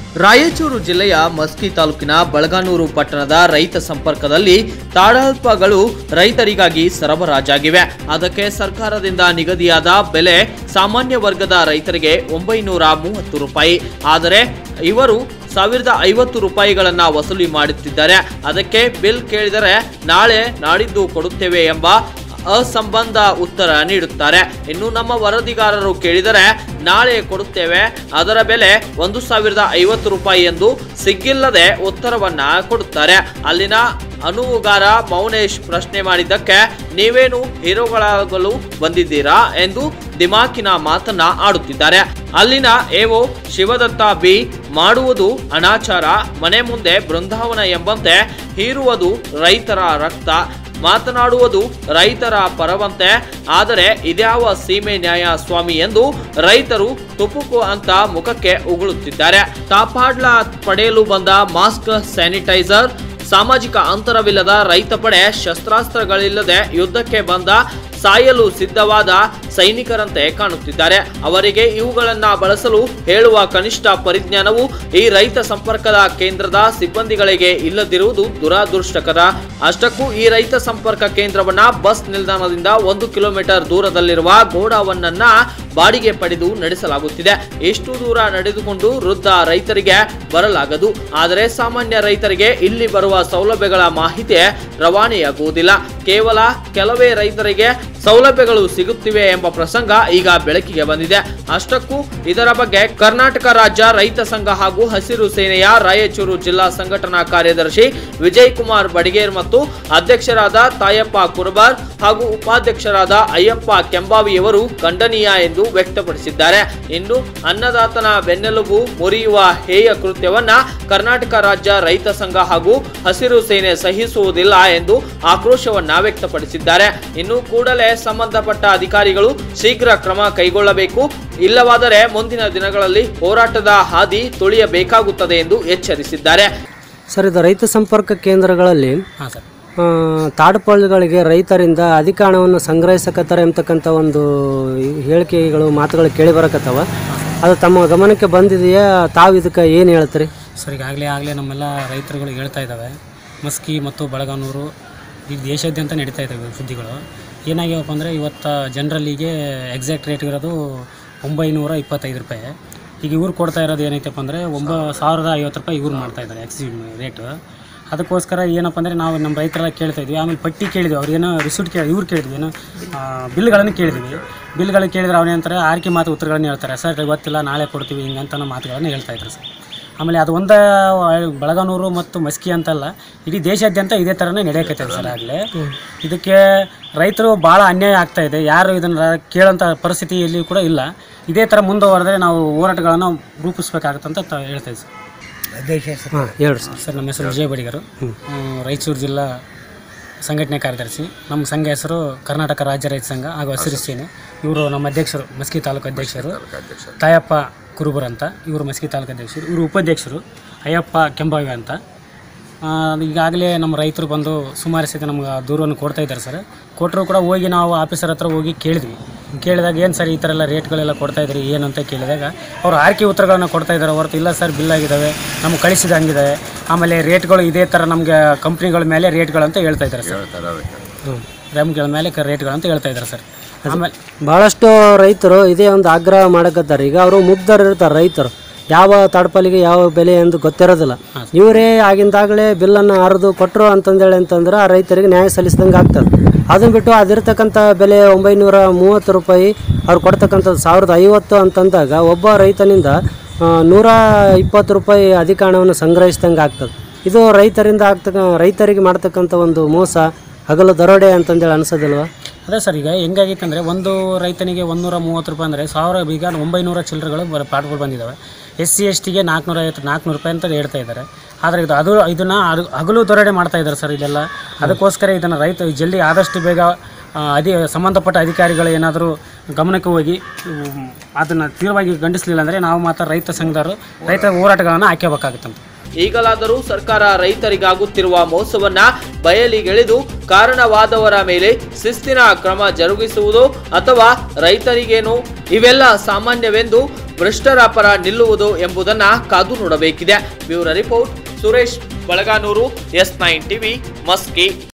ರಾಯಚೂರು ಜಿಲ್ಲೆಯ ಮಸ್ಕಿ ತಾಲೂಕಿನ ಬಳಗಾನೂರು ಪಟ್ಟಣದ ರೈತ ಸಂಪರ್ಕದಲ್ಲಿ ತಾಳಲ್ಪಗಳು ರೈತರಿಗಾಗಿ ಸರಬರಾಜಾಗಿವೆ ಅದಕ್ಕೆ ಸರ್ಕಾರದಿಂದ ನಿಗದಿಯಾದ ಬೆಲೆ ಸಾಮಾನ್ಯ ವರ್ಗದ ರೈತರಿಗೆ ಒಂಬೈನೂರ ಮೂವತ್ತು ರೂಪಾಯಿ ಆದರೆ ಇವರು ಸಾವಿರದ ಐವತ್ತು ರೂಪಾಯಿಗಳನ್ನ ವಸೂಲಿ ಮಾಡುತ್ತಿದ್ದಾರೆ ಅದಕ್ಕೆ ಬಿಲ್ ಕೇಳಿದರೆ ನಾಳೆ ನಾಡಿದ್ದು ಕೊಡುತ್ತೇವೆ ಎಂಬ ಅಸಂಬಂಧ ಉತ್ತರ ನೀಡುತ್ತಾರೆ ಇನ್ನು ನಮ್ಮ ವರದಿಗಾರರು ಕೇಳಿದರೆ ನಾಳೆ ಕೊಡುತ್ತೇವೆ ಅದರ ಬೆಲೆ ಒಂದು ಸಾವಿರದ ಐವತ್ತು ರೂಪಾಯಿ ಎಂದು ಸಿಗ್ಗಿಲ್ಲದೆ ಉತ್ತರವನ್ನ ಕೊಡುತ್ತಾರೆ ಅಲ್ಲಿನ ಅನುವುಗಾರ ಮೌನೇಶ್ ಪ್ರಶ್ನೆ ಮಾಡಿದ್ದಕ್ಕೆ ನೀವೇನು ಹೀರೋಗಳಾಗಲು ಬಂದಿದ್ದೀರಾ ಎಂದು ದಿಮಾಕಿನ ಮಾತನ್ನ ಆಡುತ್ತಿದ್ದಾರೆ ಅಲ್ಲಿನ ಏವೋ ಶಿವದತ್ತ ಬಿ ಮಾಡುವುದು ಅನಾಚಾರ ಮನೆ ಮುಂದೆ ಬೃಂದಾವನ ಎಂಬಂತೆ ಹೀರುವುದು ರೈತರ ರಕ್ತ ಮಾತನಾಡುವುದು ರೈತರ ಪರವಂತೆ ಆದರೆ ಇದ್ಯಾವ ಸೀಮೆ ನ್ಯಾಯ ಸ್ವಾಮಿ ಎಂದು ರೈತರು ತುಪುಕು ಅಂತ ಮುಖಕ್ಕೆ ಉಗುಳುತ್ತಿದ್ದಾರೆ ತಾಪಾಡ್ಲ ಪಡೆಯಲು ಬಂದ ಮಾಸ್ಕ್ ಸ್ಯಾನಿಟೈಸರ್ ಸಾಮಾಜಿಕ ಅಂತರವಿಲ್ಲದ ರೈತ ಪಡೆ ಶಸ್ತ್ರಾಸ್ತ್ರಗಳಿಲ್ಲದೆ ಯುದ್ಧಕ್ಕೆ ಬಂದ ಸಾಯಲು ಸಿದ್ಧವಾದ ಸೈನಿಕರಂತೆ ಕಾಣುತ್ತಿದ್ದಾರೆ ಅವರಿಗೆ ಇವುಗಳನ್ನ ಬಳಸಲು ಹೇಳುವ ಕನಿಷ್ಠ ಪರಿಜ್ಞಾನವು ಈ ರೈತ ಸಂಪರ್ಕದ ಕೇಂದ್ರದ ಸಿಬ್ಬಂದಿಗಳಿಗೆ ಇಲ್ಲದಿರುವುದು ದುರಾದೃಷ್ಟಕರ ಅಷ್ಟಕ್ಕೂ ಈ ರೈತ ಸಂಪರ್ಕ ಕೇಂದ್ರವನ್ನ ಬಸ್ ನಿಲ್ದಾಣದಿಂದ ಒಂದು ಕಿಲೋಮೀಟರ್ ದೂರದಲ್ಲಿರುವ ಗೋಡಾವನ್ನನ್ನ ಬಾಡಿಗೆ ಪಡೆದು ನಡೆಸಲಾಗುತ್ತಿದೆ ಎಷ್ಟು ದೂರ ನಡೆದುಕೊಂಡು ವೃದ್ಧ ರೈತರಿಗೆ ಬರಲಾಗದು ಆದರೆ ಸಾಮಾನ್ಯ ರೈತರಿಗೆ ಇಲ್ಲಿ ಬರುವ ಸೌಲಭ್ಯಗಳ ಮಾಹಿತಿ ರವಾನೆಯಾಗುವುದಿಲ್ಲ ಕೇವಲ ಕೆಲವೇ ರೈತರಿಗೆ ಸೌಲಭ್ಯಗಳು ಸಿಗುತ್ತಿವೆ ಎಂಬ ಪ್ರಸಂಗ ಈಗ ಬೆಳಕಿಗೆ ಬಂದಿದೆ ಅಷ್ಟಕ್ಕೂ ಇದರ ಬಗ್ಗೆ ಕರ್ನಾಟಕ ರಾಜ್ಯ ರೈತ ಸಂಘ ಹಾಗೂ ಹಸಿರು ಸೇನೆಯ ರಾಯಚೂರು ಜಿಲ್ಲಾ ಸಂಘಟನಾ ಕಾರ್ಯದರ್ಶಿ ವಿಜಯ್ ಕುಮಾರ್ ಬಡಿಗೇರ್ ಮತ್ತು ಅಧ್ಯಕ್ಷರಾದ ತಾಯಪ್ಪ ಕುರ್ಬಾರ್ ಹಾಗೂ ಉಪಾಧ್ಯಕ್ಷರಾದ ಅಯ್ಯಪ್ಪ ಕೆಂಬಾವಿಯವರು ಖಂಡನೀಯ ಎಂದು ವ್ಯಕ್ತಪಡಿಸಿದ್ದಾರೆ ಇನ್ನು ಅನ್ನದಾತನ ಬೆನ್ನೆಲುಬು ಮುರಿಯುವ ಹೇಯ ಕೃತ್ಯವನ್ನ ಕರ್ನಾಟಕ ರಾಜ್ಯ ರೈತ ಸಂಘ ಹಾಗೂ ಹಸಿರು ಸೇನೆ ಸಹಿಸುವುದಿಲ್ಲ ಎಂದು ಆಕ್ರೋಶವನ್ನ ವ್ಯಕ್ತಪಡಿಸಿದ್ದಾರೆ ಇನ್ನು ಕೂಡಲೇ ಸಂಬಂಧಪಟ್ಟ ಅಧಿಕಾರಿಗಳು ಶೀಘ್ರ ಕ್ರಮ ಕೈಗೊಳ್ಳಬೇಕು ಇಲ್ಲವಾದರೆ ಮುಂದಿನ ದಿನಗಳಲ್ಲಿ ಹೋರಾಟದ ಹಾದಿ ತುಳಿಯಬೇಕಾಗುತ್ತದೆ ಎಂದು ಎಚ್ಚರಿಸಿದ್ದಾರೆ ಸರ್ ಇದು ರೈತ ಸಂಪರ್ಕ ಕೇಂದ್ರಗಳಲ್ಲಿ ಹಾಂ ಸರ್ ಆ, ತಾಡ್ಪಳ್ಳಿಗಳಿಗೆ ರೈತರಿಂದ ಅಧಿಕ ಹಣವನ್ನು ಸಂಗ್ರಹಿಸಕತ್ತಾರೆ ಎಂಬತಕ್ಕಂಥ ಒಂದು ಹೇಳಿಕೆಗಳು ಮಾತುಗಳು ಕೇಳಿ ಬರಕತ್ತವ ಅದು ತಮ್ಮ ಗಮನಕ್ಕೆ ಬಂದಿದೆಯಾ ತಾವು ಇದಕ್ಕೆ ಏನು ಹೇಳ್ತೀರಿ ಸರ್ ಈಗಾಗಲೇ ಆಗಲೇ ನಮ್ಮೆಲ್ಲ ರೈತರುಗಳು ಹೇಳ್ತಾ ಇದ್ದಾವೆ ಮಸ್ಕಿ ಮತ್ತು ಬಳಗಾನೂರು ಈ ದೇಶಾದ್ಯಂತ ನಡೀತಾ ಇದ್ದಾವೆ ಸುದ್ದಿಗಳು ಏನಾಗ್ಯವಪ್ಪ ಅಂದರೆ ಇವತ್ತು ಜನರಲ್ಲಿಗೆ ಎಕ್ಸಾಕ್ಟ್ ರೇಟ್ ಇರೋದು ಒಂಬೈನೂರ ಇಪ್ಪತ್ತೈದು ರೂಪಾಯಿ ಈಗ ಇವ್ರು ಕೊಡ್ತಾ ಇರೋದು ಏನೈತಪ್ಪ ಅಂದರೆ ಒಂಬ ಸಾವಿರದ ಐವತ್ತು ರೂಪಾಯಿ ಇವ್ರು ಮಾಡ್ತಾ ಇದ್ದಾರೆ ಎಕ್ಸಿ ರೇಟು ಅದಕ್ಕೋಸ್ಕರ ಏನಪ್ಪ ಅಂದರೆ ನಾವು ನಮ್ಮ ರೈತರೆಲ್ಲ ಕೇಳ್ತಾ ಇದ್ವಿ ಆಮೇಲೆ ಪಟ್ಟಿ ಕೇಳಿದ್ವಿ ಅವ್ರೇನೋ ರಿಸೀಟ್ ಕೇಳಿ ಇವ್ರು ಕೇಳಿದ್ವಿ ಏನೋ ಆ, ಬಿಲ್ಗಳನ್ನು ಕೇಳಿದ್ವಿ ಬಿಲ್ಗಳು ಕೇಳಿದ್ರೆ ಅವನೇಂತಾರೆ ಆರ್ಕೆ ಮಾತು ಉತ್ತರಗಳನ್ನು ಹೇಳ್ತಾರೆ ಸರ್ ಗೊತ್ತಿಲ್ಲ ನಾಳೆ ಕೊಡ್ತೀವಿ ಹಿಂಗಂತ ಅನ್ನೋ ಮಾತುಗಳನ್ನು ಹೇಳ್ತಾ ಇದ್ರು ಸರ್ ಆಮೇಲೆ ಅದು ಒಂದೇ ಬಳಗನೂರು ಮತ್ತು ಮಸ್ಕಿ ಅಂತಲ್ಲ ಇಡೀ ದೇಶಾದ್ಯಂತ ಇದೇ ಥರನೇ ನಡೆಯಕತ್ತೈತೆ ಸರ್ ಆಗಲೇ ಇದಕ್ಕೆ ರೈತರು ಭಾಳ ಅನ್ಯಾಯ ಆಗ್ತಾ ಇದೆ ಯಾರು ಇದನ್ನು ಕೇಳೋಂಥ ಪರಿಸ್ಥಿತಿ ಎಲ್ಲಿ ಕೂಡ ಇಲ್ಲ ಇದೇ ಥರ ಮುಂದುವರೆದ್ರೆ ನಾವು ಹೋರಾಟಗಳನ್ನು ರೂಪಿಸ್ಬೇಕಾಗತ್ತೆ ಅಂತ ತ- ಹೇಳ್ತಾ ಇದ್ದೀವಿ ಸರ್ ಹಾಂ ಹೇಳ್ರಿ ಸರ್ ಸರ್ ನಮ್ಮ ಹೆಸರು ವಿಜಯ ಬಡಿಗರು ಹ್ಮ್, ರಾಯಚೂರು ಜಿಲ್ಲಾ ಸಂಘಟನೆ ಕಾರ್ಯದರ್ಶಿ ನಮ್ಮ ಸಂಘ ಹೆಸರು ಕರ್ನಾಟಕ ರಾಜ್ಯ ರೈತ ಸಂಘ ಹಾಗೂ ಹಸಿರು ಸೇನೆ ಇವರು ನಮ್ಮ ಅಧ್ಯಕ್ಷರು ಮಸ್ಕಿ ತಾಲೂಕು ಅಧ್ಯಕ್ಷರು ತಾಯಪ್ಪ ಕುರುಬರ್ ಅಂತ ಇವರು ಮಸ್ಕಿ ತಾಲೂಕು ಅಧ್ಯಕ್ಷರು ಇವರು ಉಪಾಧ್ಯಕ್ಷರು ಅಯ್ಯಪ್ಪ ಕೆಂಬಾವಿ ಅಂತ ಆ, ಈಗಾಗಲೇ ನಮ್ಮ ರೈತರು ಬಂದು ಸುಮಾರು ಸತಿ ನಮ್ಗೆ ದೂರವನ್ನು ಕೊಡ್ತಾ ಇದ್ದಾರೆ ಸರ್ ಕೊಟ್ಟರು ಕೂಡ ಹೋಗಿ ನಾವು ಆಫೀಸರ್ ಹತ್ರ ಹೋಗಿ ಕೇಳಿದ್ವಿ ಕೇಳಿದಾಗ ಏನು ಸರ್ ಈ ಥರ ಎಲ್ಲ ರೇಟ್ಗಳೆಲ್ಲ ಕೊಡ್ತಾ ಇದ್ರಿ ಏನು ಅಂತ ಕೇಳಿದಾಗ ಅವರು ಆರ್ಕೆ ಉತ್ತರಗಳನ್ನು ಕೊಡ್ತಾ ಇದ್ದಾರೆ ಹೊರತು ಇಲ್ಲ ಸರ್ ಬಿಲ್ ಆಗಿದ್ದಾವೆ ನಮ್ಗೆ ಕಳಿಸಿದ ಹಂಗಿದ್ದಾವೆ ಆಮೇಲೆ ರೇಟ್ಗಳು ಇದೇ ಥರ ನಮಗೆ ಕಂಪ್ನಿಗಳ ಮೇಲೆ ರೇಟ್ಗಳು ಅಂತ ಹೇಳ್ತಾ ಇದ್ದಾರೆ ಸರ್ ಹ್ಞೂ ರ್ಯಾಮ್ಗಳ ಮೇಲೆ ಕ- ರೇಟ್ಗಳು ಅಂತ ಹೇಳ್ತಾ ಇದ್ದಾರೆ ಸರ್ ಆಮೇಲೆ ಭಾಳಷ್ಟು ರೈತರು ಇದೇ ಒಂದು ಆಗ್ರಹ ಮಾಡಕತ್ತಾರೆ ಈಗ ಅವರು ಮುಗ್ಧರು ಇರ್ತಾರೆ ರೈತರು ಯಾವ ತಡಪಲಿಗೆ ಯಾವ ಬೆಲೆ ಎಂದು ಗೊತ್ತಿರೋದಿಲ್ಲ ಇವರೇ ಆಗಿಂದಾಗಲೇ ಬಿಲ್ಲನ್ನು ಹರಿದು ಕೊಟ್ಟರು ಅಂತಂದೇಳಿ ಅಂತಂದ್ರೆ ಆ ರೈತರಿಗೆ ನ್ಯಾಯ ಸಲ್ಲಿಸಿದಂಗೆ ಆಗ್ತದೆ ಅದನ್ನ ಬಿಟ್ಟು ಅದಿರ್ತಕ್ಕಂಥ ಬೆಲೆ ಒಂಬೈನೂರ ಮೂವತ್ತು ರೂಪಾಯಿ ಅವ್ರು ಕೊಡ್ತಕ್ಕಂಥದ್ದು ಸಾವಿರದ ಐವತ್ತು ಅಂತಂದಾಗ ಒಬ್ಬ ರೈತನಿಂದ ಆ, ನೂರ ಇಪ್ಪತ್ತು ರೂಪಾಯಿ ಅಧಿಕ ಹಣವನ್ನು ಸಂಗ್ರಹಿಸಿದಂಗೆ ಆಗ್ತದೆ ಇದು ರೈತರಿಂದ ಆಗ್ತಕ್ಕ ರೈತರಿಗೆ ಮಾಡ್ತಕ್ಕಂಥ ಒಂದು ಮೋಸ ಹಗಲು ದರೋಡೆ ಅಂತಂದೇಳಿ ಅನ್ಸೋದಿಲ್ವಾ ಅದೇ ಸರ್ ಈಗ ಹೆಂಗಾಗಿತ್ತು ಅಂದರೆ ಒಂದು ರೈತನಿಗೆ ಒಂದೂರ ಮೂವತ್ತು ರೂಪಾಯಿ ಅಂದರೆ ಸಾವಿರ ಈಗ ಒಂಬೈನೂರ ಚಿಲ್ಲರೆಗಳು ಬರ ಪಾಟ್ಗಳು ಬಂದಿದ್ದಾವೆ ಎಸ್ ಸಿ ಎಸ್ ಟಿಗೆ ನಾಲ್ಕುನೂರ ಐವತ್ತು ನಾಲ್ಕುನೂರು ರೂಪಾಯಿ ಅಂತ ಹೇಳ್ತಾ ಇದ್ದಾರೆ ಆದರೆ ಇದು ಅದು ಇದನ್ನು ಅದು ಹಗಲು ದೊರಡೆ ಮಾಡ್ತಾ ಇದ್ದಾರೆ ಸರ್ ಇಲ್ಲೆಲ್ಲ ಅದಕ್ಕೋಸ್ಕರ ಇದನ್ನು ರೈತ ಜಲ್ದಿ ಆದಷ್ಟು ಬೇಗ ಆ, ಅಧಿ ಸಂಬಂಧಪಟ್ಟ ಅಧಿಕಾರಿಗಳು ಏನಾದರೂ ಗಮನಕ್ಕೆ ಹೋಗಿ ಅದನ್ನು ತೀವ್ರವಾಗಿ ಗಂಡಿಸಲಿಲ್ಲ ಅಂದರೆ ನಾವು ಮಾತ್ರ ರೈತ ಸಂಘದವರು ರೈತ ಹೋರಾಟಗಳನ್ನು ಹಾಕಬೇಕಾಗುತ್ತಂತ ಈಗಲಾದರೂ ಸರ್ಕಾರ ರೈತರಿಗಾಗುತ್ತಿರುವ ಮೋಸವನ್ನ ಬಯಲಿಗೆಳೆದು ಕಾರಣವಾದವರ ಮೇಲೆ ಶಿಸ್ತಿನ ಕ್ರಮ ಜರುಗಿಸುವುದು ಅಥವಾ ರೈತರಿಗೇನು ಇವೆಲ್ಲ ಸಾಮಾನ್ಯವೆಂದು ಭ್ರಷ್ಟರ ಪರ ನಿಲ್ಲುವುದು ಎಂಬುದನ್ನ ಕಾದು ನೋಡಬೇಕಿದೆ bureau report Suresh Balaganur S nine TV Maski